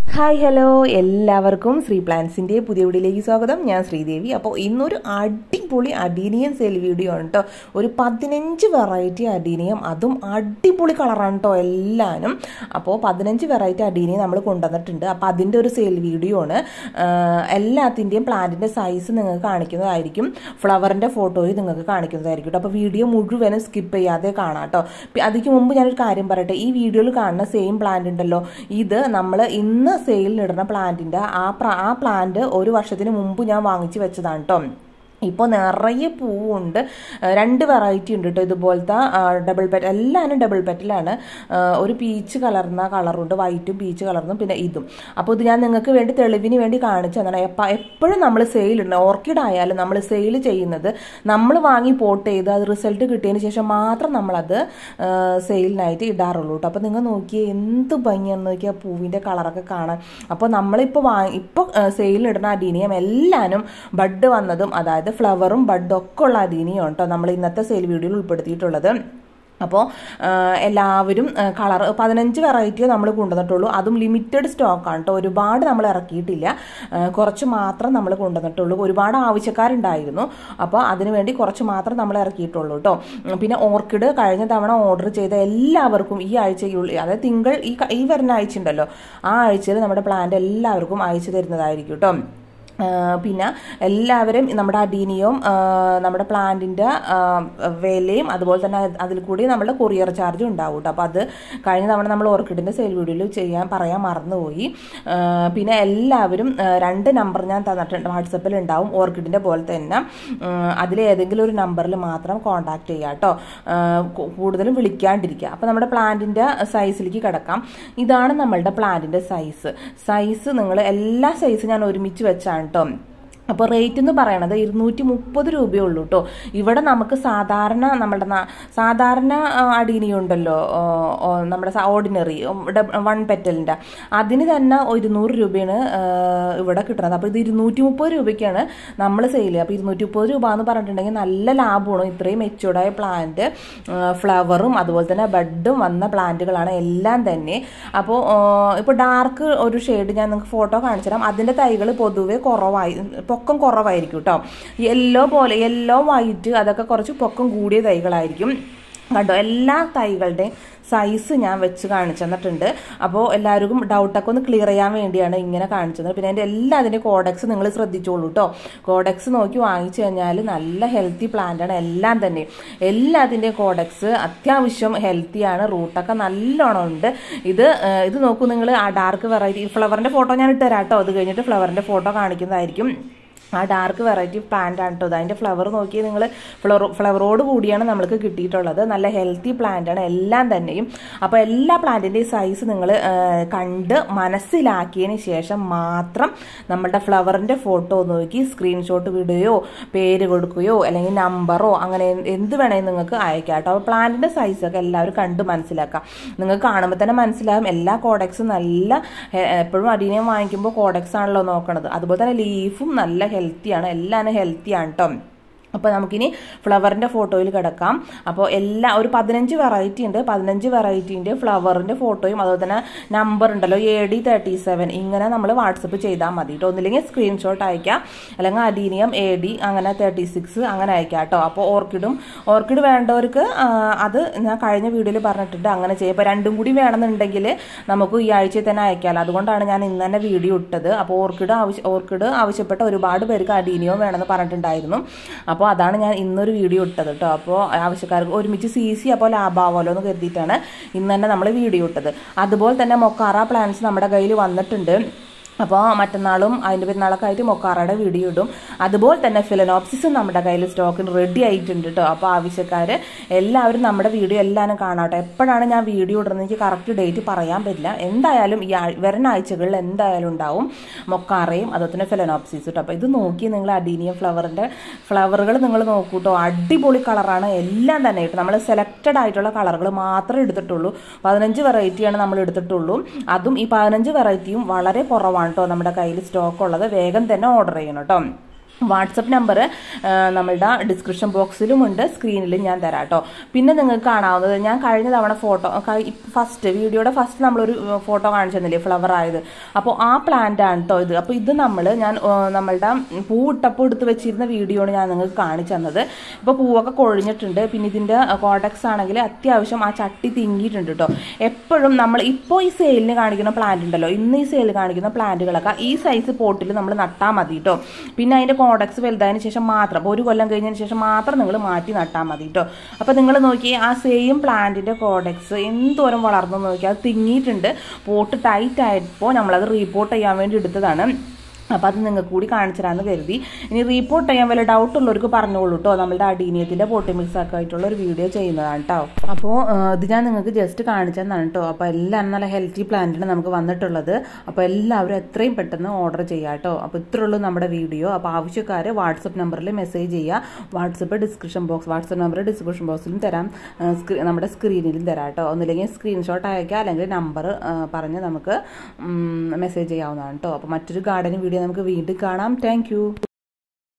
hi hello എല്ലാവർക്കും ശ്രീ പ്ലാൻസിൻ്റെ പുതിയ വീഡിയോയിലേക്ക് സ്വാഗതം ഞാൻ ശ്രീദേവി അപ്പോൾ ഇന്നൊരു അടിപൊളി അഡീനിയം സെൽ വീഡിയോ ആണ് കേട്ടോ ഒരു പതിനഞ്ച് വെറൈറ്റി അഡീനിയം അതും അടിപൊളി കളറാണ് കേട്ടോ എല്ലാനും അപ്പോൾ പതിനഞ്ച് വെറൈറ്റി അഡീനിയം നമ്മൾ കൊണ്ടുവന്നിട്ടുണ്ട് അപ്പോൾ അതിൻ്റെ ഒരു സെയിൽ വീഡിയോ ആണ് ആഹ് എല്ലാത്തിൻ്റെയും പ്ലാന്റിൻ്റെ സൈസ് നിങ്ങൾക്ക് കാണിക്കുന്നതായിരിക്കും ഫ്ലവറിൻ്റെ ഫോട്ടോയും നിങ്ങൾക്ക് കാണിക്കുന്നതായിരിക്കും കേട്ടോ അപ്പോൾ വീഡിയോ മുഴുവനും സ്കിപ്പ് ചെയ്യാതെ കാണാം കേട്ടോ അതിക്ക് മുമ്പ് ഞാനൊരു കാര്യം പറയട്ടെ ഈ വീഡിയോയിൽ കാണുന്ന സെയിം പ്ലാന്റ് ഉണ്ടല്ലോ ഇത് നമ്മൾ ഇന്ന് സെയിലിനിടുന്ന പ്ലാന്റിൻ്റെ ആ പ്ര- ആ പ്ലാന്റ് ഒരു വർഷത്തിന് മുമ്പ് ഞാൻ വാങ്ങിച്ച് വെച്ചതാണ് കേട്ടോ ഇപ്പോൾ നിറയെ പൂവുണ്ട് ആ, രണ്ട് വെറൈറ്റി ഉണ്ട് കേട്ടോ ഇതുപോലത്തെ ഡബിൾ പെറ്റ് എല്ലാവരും ഡബിൾ പെറ്റിലാണ് ഒരു പീച്ച് കലർന്ന കളറുണ്ട് വൈറ്റും പീച്ച് കലർന്നും പിന്നെ ഇതും അപ്പോൾ ഇത് ഞാൻ നിങ്ങൾക്ക് വേണ്ടി തെളിവിന് വേണ്ടി കാണിച്ചു തന്നാണ് എപ്പോൾ എപ്പോഴും നമ്മൾ സെയിലുണ്ട് ഓർക്കിഡ് ആയാലും നമ്മൾ സെയിൽ ചെയ്യുന്നത് നമ്മൾ വാങ്ങി പോട്ട് ചെയ്ത് അത് റിസൾട്ട് കിട്ടിയതിന് ശേഷം മാത്രം നമ്മളത് സെയിലിനായിട്ട് ഇടാറുള്ളൂ കേട്ടോ അപ്പോൾ നിങ്ങൾ നോക്കിയേ എന്ത് ഭംഗിയാണെന്ന് നോക്കിയാൽ പൂവിൻ്റെ കളറൊക്കെ കാണാൻ അപ്പോൾ നമ്മളിപ്പോൾ വാങ്ങി ഇപ്പോൾ സെയിലിടുന്ന അടീനിയം എല്ലാനും ബഡ് വന്നതും അതായത് ഫ്ലവറും ബഡും ഒക്കെ ഉള്ള അടീനിയം കേട്ടോ നമ്മൾ ഇന്നത്തെ സെയിൽ വീഡിയോയിൽ ഉൾപ്പെടുത്തിയിട്ടുള്ളത് അപ്പോൾ എല്ലാവരും കളർ പതിനഞ്ച് വെറൈറ്റിയോ നമ്മൾ കൊണ്ടുവന്നിട്ടുള്ളൂ അതും ലിമിറ്റഡ് സ്റ്റോക്കാണ് കേട്ടോ ഒരുപാട് നമ്മൾ ഇറക്കിയിട്ടില്ല ആ, കുറച്ച് മാത്രം നമ്മൾ കൊണ്ടുവന്നിട്ടുള്ളൂ ഒരുപാട് ആവശ്യക്കാരുണ്ടായിരുന്നു അപ്പോൾ അതിന് വേണ്ടി കുറച്ച് മാത്രം നമ്മൾ ഇറക്കിയിട്ടുള്ളൂ കേട്ടോ ഉം, പിന്നെ ഓർക്കിഡ് കഴിഞ്ഞ തവണ ഓർഡർ ചെയ്ത എല്ലാവർക്കും ഈ ആഴ്ചയ്ക്കുള്ളിൽ അതായത് തിങ്കൾ ഈ ക- ഈ വരുന്ന ആഴ്ച ഉണ്ടല്ലോ ആ ആഴ്ചയിൽ നമ്മുടെ പ്ലാന്റ് എല്ലാവർക്കും അയച്ചു തരുന്നതായിരിക്കും കേട്ടോ ആ, പിന്നെ എല്ലാവരും നമ്മുടെ അടീനിയും ആ, നമ്മുടെ പ്ലാന്റിൻ്റെ വിലയും അതുപോലെ തന്നെ അതിൽ കൂടി നമ്മുടെ കൊറിയർ ചാർജും ഉണ്ടാവും കേട്ടോ അപ്പോൾ അത് കഴിഞ്ഞ തവണ നമ്മൾ ഓർക്കിഡിൻ്റെ സെയിൽ വീഡിയോയിൽ ചെയ്യാൻ പറയാൻ മറന്നുപോയി ആ, പിന്നെ എല്ലാവരും ആ, രണ്ട് നമ്പർ ഞാൻ തന്നിട്ടുണ്ട് വാട്സപ്പിൽ ഉണ്ടാവും ഓർക്കിഡിൻ്റെ പോലെ തന്നെ അതിൽ ഏതെങ്കിലും ഒരു നമ്പറിൽ മാത്രം കോൺടാക്ട് ചെയ്യുക കേട്ടോ ആ, കു- കൂടുതലും വിളിക്കാണ്ടിരിക്കുക അപ്പോൾ നമ്മുടെ പ്ലാന്റിൻ്റെ സൈസിലേക്ക് കിടക്കാം ഇതാണ് നമ്മളുടെ പ്ലാന്റിൻ്റെ സൈസ് സൈസ് നിങ്ങൾ എല്ലാ സൈസും ഞാൻ ഒരുമിച്ച് വെച്ചാണ് കേട്ടോ അപ്പോൾ റേറ്റ് എന്ന് പറയണത് ഇരുന്നൂറ്റി മുപ്പത് രൂപയേ ഉള്ളൂ കേട്ടോ ഇവിടെ നമുക്ക് സാധാരണ നമ്മുടെ നാ- സാധാരണ ആ, അടീനിയം ഉണ്ടല്ലോ ആ, ആ, നമ്മുടെ ഓർഡിനറി വൺ പെറ്റലിൻ്റെ അതിന് തന്നെ ഇരുന്നൂറ് രൂപയാണ് ആ, ഇവിടെ കിട്ടുന്നത് അപ്പോൾ ഇത് ഇരുന്നൂറ്റി മുപ്പത് രൂപയ്ക്കാണ് നമ്മൾ സെയിൽ ചെയ്യുക അപ്പോൾ ഇരുന്നൂറ്റി മുപ്പത് രൂപ എന്ന് പറഞ്ഞിട്ടുണ്ടെങ്കിൽ നല്ല ലാഭമാണ് ഇത്രയും മെച്ചൂർഡായ പ്ലാന്റ് ഫ്ലവറും അതുപോലെ തന്നെ ബഡും വന്ന പ്ലാന്റുകളാണ് എല്ലാം തന്നെ അപ്പോൾ ഇപ്പോൾ ഡാർക്ക് ഒരു ഷെയ്ഡ് ഞാൻ നിങ്ങൾക്ക് ഫോട്ടോ കാണിച്ചു തരാം അതിൻ്റെ തൈകൾ പൊതുവെ കുറവായി പൊക്കം കുറവായിരിക്കും കേട്ടോ യെല്ലോ പോലെ യെല്ലോ വൈറ്റ് അതൊക്കെ കുറച്ച് പൊക്കം കൂടിയ തൈകളായിരിക്കും കണ്ടോ എല്ലാ തൈകളുടെയും സൈസ് ഞാൻ വെച്ച് കാണിച്ചു തന്നിട്ടുണ്ട് അപ്പോൾ എല്ലാവർക്കും ഡൗട്ടൊക്കെ ഒന്ന് ക്ലിയർ ചെയ്യാൻ വേണ്ടിയാണ് ഇങ്ങനെ കാണിച്ചത് പിന്നെ അതിൻ്റെ എല്ലാ അതിൻ്റെ കോഡക്സ് നിങ്ങൾ ശ്രദ്ധിച്ചോളൂ കേട്ടോ കോഡക്സ് നോക്കി വാങ്ങിച്ചു കഴിഞ്ഞാൽ നല്ല ഹെൽത്തി പ്ലാന്റാണ് എല്ലാം തന്നെ എല്ലാത്തിൻ്റെയും കോഡക്സ് അത്യാവശ്യം ഹെൽത്തിയാണ് റൂട്ടൊക്കെ നല്ലോണം ഉണ്ട് ഇത് ഏഹ്, ഇത് നോക്കൂ നിങ്ങൾ ആ ഡാർക്ക് വെറൈറ്റി ഫ്ലവറിൻ്റെ ഫോട്ടോ ഞാൻ ഇട്ട് തരാം കേട്ടോ അത് കഴിഞ്ഞിട്ട് ഫ്ലവറിൻ്റെ ഫോട്ടോ കാണിക്കുന്നതായിരിക്കും ആ ഡാർക്ക് വെറൈറ്റി പ്ലാന്റ് ആണ് കേട്ടോ ഇത് അതിൻ്റെ ഫ്ലവർ നോക്കി നിങ്ങൾ ഫ്ലവർ ഫ്ലവറോട് കൂടിയാണ് നമ്മൾക്ക് കിട്ടിയിട്ടുള്ളത് നല്ല ഹെൽത്തി പ്ലാന്റ് ആണ് എല്ലാം തന്നെയും അപ്പോൾ എല്ലാ പ്ലാന്റിൻ്റെയും സൈസ് നിങ്ങൾ കണ്ട് മനസ്സിലാക്കിയതിന് ശേഷം മാത്രം നമ്മുടെ ഫ്ലവറിൻ്റെ ഫോട്ടോ നോക്കി സ്ക്രീൻഷോട്ട് വിടുകയോ പേര് കൊടുക്കുകയോ അല്ലെങ്കിൽ നമ്പറോ അങ്ങനെ എന്ത് വേണമെങ്കിൽ നിങ്ങൾക്ക് അയക്കാം കേട്ടോ അപ്പോൾ പ്ലാന്റിൻ്റെ സൈസൊക്കെ എല്ലാവരും കണ്ട് മനസ്സിലാക്കാം നിങ്ങൾക്ക് കാണുമ്പോൾ തന്നെ മനസ്സിലാകും എല്ലാ കോഡക്സും നല്ല ഹെ- എപ്പോഴും അടീനിയം വാങ്ങിക്കുമ്പോൾ കോഡക്സ് ആണല്ലോ നോക്കണത് അതുപോലെ തന്നെ ലീഫും നല്ല ഹെൽത്തിയാണ് എല്ലാം ഹെൽത്തിയാണ് കേട്ടോ അപ്പോൾ നമുക്കിനി ഫ്ലവറിൻ്റെ ഫോട്ടോയിൽ കിടക്കാം അപ്പോൾ എല്ലാ ഒരു പതിനഞ്ച് വെറൈറ്റി ഉണ്ട് പതിനഞ്ച് വെറൈറ്റീൻ്റെ ഫ്ലവറിൻ്റെ ഫോട്ടോയും അതുപോലെ തന്നെ നമ്പർ ഉണ്ടല്ലോ എ ഡി തേർട്ടി സെവൻ ഇങ്ങനെ നമ്മൾ വാട്സപ്പ് ചെയ്താൽ മതി കേട്ടോ ഒന്നില്ലെങ്കിൽ സ്ക്രീൻഷോട്ട് അയക്കാം അല്ലെങ്കിൽ അഡീനിയം എ ഡി അങ്ങനെ തേർട്ടി സിക്സ് അങ്ങനെ അയക്കാം കേട്ടോ അപ്പോൾ ഓർക്കിഡും ഓർക്കിഡ് വേണ്ടവർക്ക് ആ, അത് ഞാൻ കഴിഞ്ഞ വീഡിയോയിൽ പറഞ്ഞിട്ടുണ്ട് അങ്ങനെ ചെയ്യാം ഇപ്പോൾ രണ്ടും കൂടി വേണമെന്നുണ്ടെങ്കിൽ നമുക്ക് ഈ ആഴ്ചയിൽ തന്നെ അയക്കാമല്ലോ അതുകൊണ്ടാണ് ഞാൻ ഇന്ന് തന്നെ വീഡിയോ ഇട്ടത് അപ്പോൾ ഓർക്കിഡ് ആവശ്യ ഓർക്കിഡ് ആവശ്യപ്പെട്ട ഒരുപാട് പേർക്ക് അഡീനിയോ വേണമെന്ന് പറഞ്ഞിട്ടുണ്ടായിരുന്നു അപ്പോൾ അതാണ് ഞാൻ ഇന്നൊരു വീഡിയോ ഇട്ടത് കേട്ടോ അപ്പോൾ ആവശ്യക്കാർക്ക് ഒരുമിച്ച് സി സി അപ്പോൾ ലാഭാവുമല്ലോ എന്ന് കരുതിയിട്ടാണ് ഇന്ന് തന്നെ നമ്മൾ വീഡിയോ ഇട്ടത് അതുപോലെ തന്നെ മൊക്കാറ പ്ലാൻസ് നമ്മുടെ കയ്യിൽ വന്നിട്ടുണ്ട് അപ്പോൾ മറ്റന്നാളും അതിൻ്റെ പെരുന്നാളൊക്കെ ആയിട്ട് മൊക്കാറയുടെ വീഡിയോ ഇടും അതുപോലെ തന്നെ ഫിലനോപ്സിസും നമ്മുടെ കയ്യിൽ സ്റ്റോക്കിന് റെഡി ആയിട്ടുണ്ട് കേട്ടോ അപ്പോൾ ആവശ്യക്കാർ എല്ലാവരും നമ്മുടെ വീഡിയോ എല്ലാവരും കാണാട്ടോ എപ്പോഴാണ് ഞാൻ വീഡിയോ ഇടുന്നത് എനിക്ക് കറക്റ്റ് ഡേറ്റ് പറയാൻ പറ്റില്ല എന്തായാലും ഈ ആഴ്- വരുന്ന ആഴ്ചകളിൽ എന്തായാലും ഉണ്ടാവും മൊക്കാറയും അതുപോലെ തന്നെ ഫിലനോപ്സിസ് കേട്ടോ അപ്പോൾ ഇത് നോക്കി നിങ്ങൾ അഡീനിയം ഫ്ലവറിൻ്റെ ഫ്ലവറുകൾ നിങ്ങൾ നോക്കൂ കേട്ടോ അടിപൊളി കളറാണ് എല്ലാം തന്നെ കേട്ടോ നമ്മൾ സെലക്റ്റഡ് ആയിട്ടുള്ള കളറുകൾ മാത്രമേ എടുത്തിട്ടുള്ളൂ പതിനഞ്ച് വെറൈറ്റിയാണ് നമ്മൾ എടുത്തിട്ടുള്ളൂ അതും ഈ പതിനഞ്ച് വെറൈറ്റിയും വളരെ കുറവാണ് കേട്ടോ നമ്മുടെ കയ്യിൽ സ്റ്റോക്ക് ഉള്ളത് വേഗം തന്നെ ഓർഡർ ചെയ്യണം കേട്ടോ വാട്സപ്പ് നമ്പർ നമ്മളുടെ ഡിസ്ക്രിപ്ഷൻ ബോക്സിലും ഉണ്ട് സ്ക്രീനിലും ഞാൻ തരാം കേട്ടോ പിന്നെ നിങ്ങൾക്ക് കാണാവുന്നത് ഞാൻ കഴിഞ്ഞ തവണ ഫോട്ടോ ഫസ്റ്റ് വീഡിയോയുടെ ഫസ്റ്റ് നമ്മളൊരു ഫോട്ടോ കാണിച്ചു തന്നില്ലേ ഫ്ലവർ ആയത് അപ്പോൾ ആ പ്ലാന്റ് ആണ് കേട്ടോ ഇത് അപ്പോൾ ഇത് നമ്മൾ ഞാൻ ആ, നമ്മളുടെ പൂവിട്ടപ്പോൾ എടുത്ത് വെച്ചിരുന്ന വീഡിയോ ആണ് ഞാൻ നിങ്ങൾക്ക് കാണിച്ചു തന്നത് ഇപ്പോൾ പൂവൊക്കെ കൊഴിഞ്ഞിട്ടുണ്ട് പിന്നെ ഇതിൻ്റെ കോഡക്സ് ആണെങ്കിൽ അത്യാവശ്യം ആ ചട്ടി തിങ്ങിയിട്ടുണ്ട് കേട്ടോ എപ്പോഴും നമ്മൾ ഇപ്പോൾ ഈ സെയിലിന് കാണിക്കുന്ന പ്ലാന്റ് ഉണ്ടല്ലോ ഇന്ന് ഈ സെയിൽ കാണിക്കുന്ന പ്ലാന്റുകളൊക്കെ ഈ സൈസ് പോട്ടിൽ നമ്മൾ നട്ടാൽ മതി കേട്ടോ പിന്നെ അതിൻ്റെ കോഡക്സ് വലുതായതിനു ശേഷം മാത്രം അപ്പോൾ ഒരു കൊല്ലം കഴിഞ്ഞതിന് ശേഷം മാത്രം നിങ്ങൾ മാറ്റി നട്ടാൽ മതി കേട്ടോ അപ്പോൾ നിങ്ങൾ നോക്കി ആ സെയിം പ്ലാന്റിൻ്റെ കോഡക്സ് എന്തോരം വളർന്നു നോക്കി അത് തിങ്ങിയിട്ടുണ്ട് പോട്ട് ടൈറ്റ് ആയപ്പോൾ നമ്മളത് റീപോർട്ട് ചെയ്യാൻ വേണ്ടി എടുത്തതാണ് അപ്പോൾ അത് നിങ്ങൾക്ക് കൂടി കാണിച്ചു തരാമെന്ന് കരുതി ഇനി റീപോർട്ട് ചെയ്യാൻ വല്ല ഡൗട്ട് ഉള്ളവർക്ക് പറഞ്ഞോളൂ കേട്ടോ നമ്മളുടെ അടീനിയത്തിൻ്റെ പോട്ടി മിക്സ് ഒക്കെ ആയിട്ടുള്ള ഒരു വീഡിയോ ചെയ്യുന്നതാണ് കേട്ടോ അപ്പോൾ ഇത് ഞാൻ നിങ്ങൾക്ക് ജസ്റ്റ് കാണിച്ചു തന്നാണ് കേട്ടോ അപ്പോൾ എല്ലാം നല്ല ഹെൽത്തി പ്ലാന്റാണ് നമുക്ക് വന്നിട്ടുള്ളത് അപ്പോൾ എല്ലാവരും എത്രയും പെട്ടെന്ന് ഓർഡർ ചെയ്യാം കേട്ടോ അപ്പോൾ ഇത്രേ ഉള്ളൂ നമ്മുടെ വീഡിയോ അപ്പോൾ ആവശ്യക്കാർ വാട്സപ്പ് നമ്പറിൽ മെസ്സേജ് ചെയ്യുക WhatsApp description box WhatsApp number description ബോക്സിലും തരാം ആ, സ്ക്രീ- നമ്മുടെ സ്ക്രീനിലും തരാം കേട്ടോ ഒന്നില്ലെങ്കിൽ സ്ക്രീൻഷോട്ട് അയക്കുക അല്ലെങ്കിൽ നമ്പർ പറഞ്ഞ് നമുക്ക് മെസ്സേജ് ചെയ്യാവുന്നതാണ് കേട്ടോ അപ്പോൾ മറ്റൊരു ഗാർഡൻ വീഡിയോ നമുക്ക് വീണ്ടും കാണാം താങ്ക്